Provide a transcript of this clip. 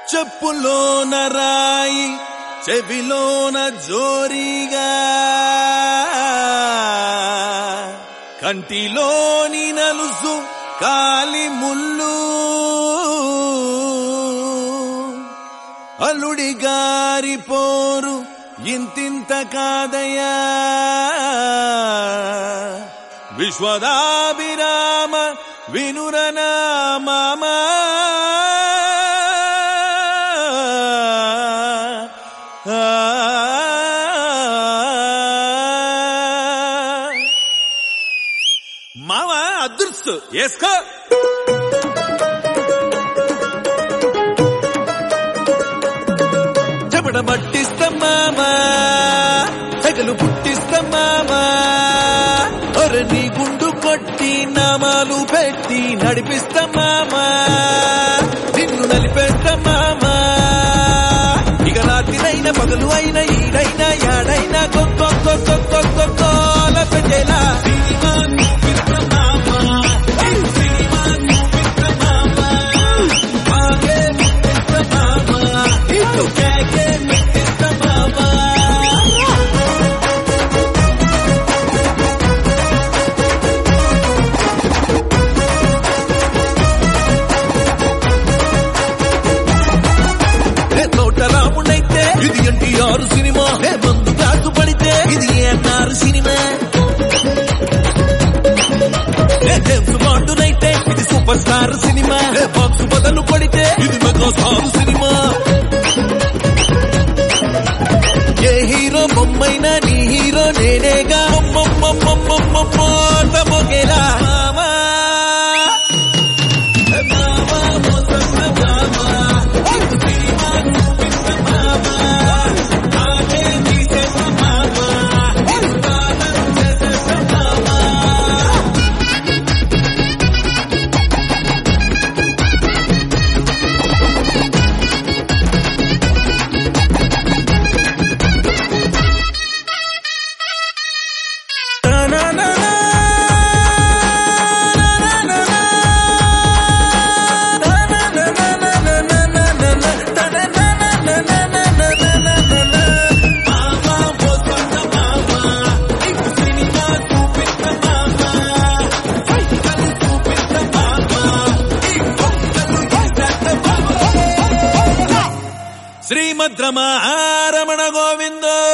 చెప్పులోన రాయి చెవిలోన జోరిగా కంటిలోని నలుసు కాలి ముళ్ళు అల్లుడి గారి పోరు ఇంతింత కాదయా విశ్వదాభిరామ వినురనామా మామ అదృష్టు వేసుకో చెమట పట్టిస్తాం మామా సగలు పుట్టిస్తాం మామా ఒరే నీ గుండు కొట్టి నామాలు పెట్టి నడిపిస్తాం మామా నిన్ను నలిపేస్తాం మామా ఇక రాత్రినైనా పగలు అయినా ఈడైనా యాడైనా కొత్త కొల పెట్టేలా సినిమా చూపిస్తాం మామా. ఈ సినిమా చూపిస్తాం మామా. ఆగే పెట్టిస్తాం మామా. ఇటు కేకే పెట్టిస్తాం మామా. ఏ తోట రాముడైతే ఇది ఎన్టీఆర్ సినిమా ఏ మందు గ్లాసు పడితే ఇది ఏఎన్ఆర్ సినిమా ఏ జేమ్స్ బాండునైతే ఇది సూపర్ స్టార్ సినిమా ఏ బాక్స్ బదులు పడితే ఇది మెగా స్టార్ సినిమా ఏ హీరో బొమ్మైనా నీ హీరో నేనేగా మొగేలా మామా మామా మోసన్న మామా శ్రీమద్రమణ గోవిందో